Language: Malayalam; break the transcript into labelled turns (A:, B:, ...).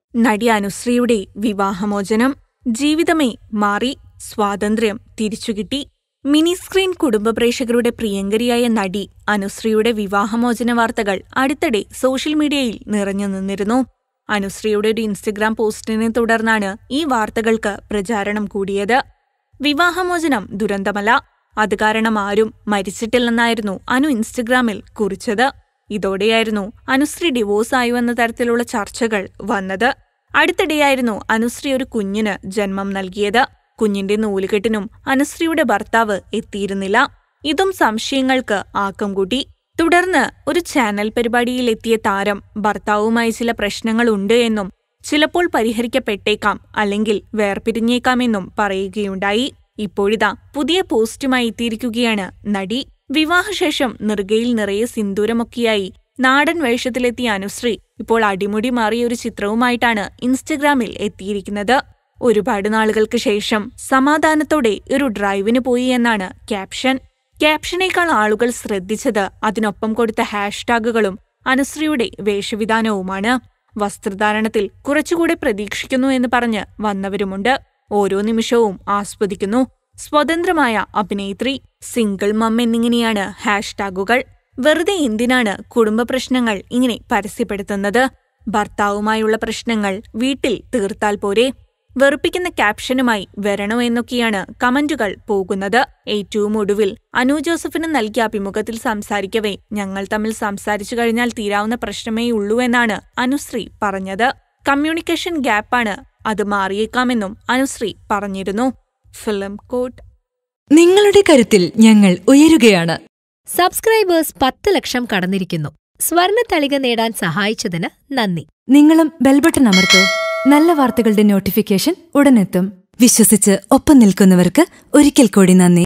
A: നടി അനുശ്രീയുടെ വിവാഹമോചനം ജീവിതമേ മാറി സ്വാതന്ത്ര്യം തിരിച്ചുകിട്ടി മിനി സ്ക്രീൻ കുടുംബ പ്രേക്ഷകരുടെ പ്രിയങ്കരിയായ നടി അനുശ്രീയുടെ വിവാഹമോചന വാർത്തകൾ അടുത്തിടെ സോഷ്യൽ മീഡിയയിൽ നിറഞ്ഞു നിന്നിരുന്നു അനുശ്രീയുടെ ഒരു ഇൻസ്റ്റഗ്രാം പോസ്റ്റിനെ തുടർന്നാണ് ഈ വാർത്തകൾക്ക് പ്രചാരണം കൂടിയത് വിവാഹമോചനം ദുരന്തമല്ല അത് കാരണം ആരും മരിച്ചിട്ടില്ലെന്നായിരുന്നു അനു ഇൻസ്റ്റഗ്രാമിൽ കുറിച്ചത് ഇതോടെയായിരുന്നു അനുശ്രീ ഡിവോഴ്സ് ആയോ എന്ന തരത്തിലുള്ള ചർച്ചകൾ വന്നത് അടുത്തിടെയായിരുന്നു അനുശ്രീ ഒരു കുഞ്ഞിന് ജന്മം നൽകിയത് കുഞ്ഞിന്റെ നൂലുകെട്ടിനും അനുശ്രീയുടെ ഭർത്താവ് എത്തിയിരുന്നില്ല ഇതും സംശയങ്ങൾക്ക് ആക്കം കൂട്ടി തുടർന്ന് ഒരു ചാനൽ പരിപാടിയിൽ എത്തിയ താരം ഭർത്താവുമായി ചില പ്രശ്നങ്ങളുണ്ട് എന്നും ചിലപ്പോൾ പരിഹരിക്കപ്പെട്ടേക്കാം അല്ലെങ്കിൽ വേർപിരിഞ്ഞേക്കാമെന്നും പറയുകയുണ്ടായി ഇപ്പോഴിതാ പുതിയ പോസ്റ്റുമായി എത്തിയിരിക്കുകയാണ് നടി വിവാഹശേഷം നെറുകയിൽ നിറയെ സിന്ദൂരമൊക്കെയായി നാടൻ വേഷത്തിലെത്തിയ അനുശ്രീ ഇപ്പോൾ അടിമുടി മാറിയ ഒരു ചിത്രവുമായിട്ടാണ് ഇൻസ്റ്റഗ്രാമിൽ എത്തിയിരിക്കുന്നത് ഒരുപാട് നാളുകൾക്ക് ശേഷം സമാധാനത്തോടെ ഒരു ഡ്രൈവിന് പോയി എന്നാണ് ക്യാപ്ഷൻ ക്യാപ്ഷനേക്കാൾ ആളുകൾ ശ്രദ്ധിച്ചത് അതിനൊപ്പം കൊടുത്ത ഹാഷ്ടാഗുകളും അനുശ്രീയുടെ വേഷവിധാനവുമാണ് വസ്ത്രധാരണത്തിൽ കുറച്ചുകൂടെ പ്രതീക്ഷിക്കുന്നു എന്ന് പറഞ്ഞ് വന്നവരുമുണ്ട് ഓരോ നിമിഷവും ആസ്വദിക്കുന്നു സ്വതന്ത്രമായ അഭിനേത്രി സിംഗിൾ മം എന്നിങ്ങനെയാണ് ഹാഷ്ടാഗുകൾ വെറുതെ എന്തിനാണ് കുടുംബ പ്രശ്നങ്ങൾ ഇങ്ങനെ പരസ്യപ്പെടുത്തുന്നത് ഭർത്താവുമായുള്ള പ്രശ്നങ്ങൾ വീട്ടിൽ തീർത്താൽ പോരെ വെറുപ്പിക്കുന്ന ക്യാപ്ഷനുമായി വരണോ എന്നൊക്കെയാണ് കമന്റുകൾ പോകുന്നത് ഏറ്റവും ഒടുവിൽ അനു ജോസഫിന് നൽകിയ അഭിമുഖത്തിൽ സംസാരിക്കവേ ഞങ്ങൾ തമ്മിൽ സംസാരിച്ചു കഴിഞ്ഞാൽ തീരാവുന്ന പ്രശ്നമേ ഉള്ളൂ എന്നാണ് അനുശ്രീ പറഞ്ഞത് കമ്മ്യൂണിക്കേഷൻ ഗ്യാപ്പാണ് അത് മാറിയേക്കാമെന്നും അനുശ്രീ പറഞ്ഞിരുന്നു ഫിലിം കോട്ട്
B: നിങ്ങളുടെ കരുത്തിൽ ഞങ്ങൾ ഉയരുകയാണ്
C: സബ്സ്ക്രൈബേഴ്സ് പത്ത് ലക്ഷം കടന്നിരിക്കുന്നു സ്വർണ തളിക നേടാൻ സഹായിച്ചതിന് നന്ദി
B: നിങ്ങളും ബെൽബട്ടൺ അമർത്തോ നല്ല വാർത്തകളുടെ നോട്ടിഫിക്കേഷൻ ഉടനെത്തും വിശ്വസിച്ച് ഒപ്പം നിൽക്കുന്നവർക്ക് ഒരിക്കൽ കൂടി നന്ദി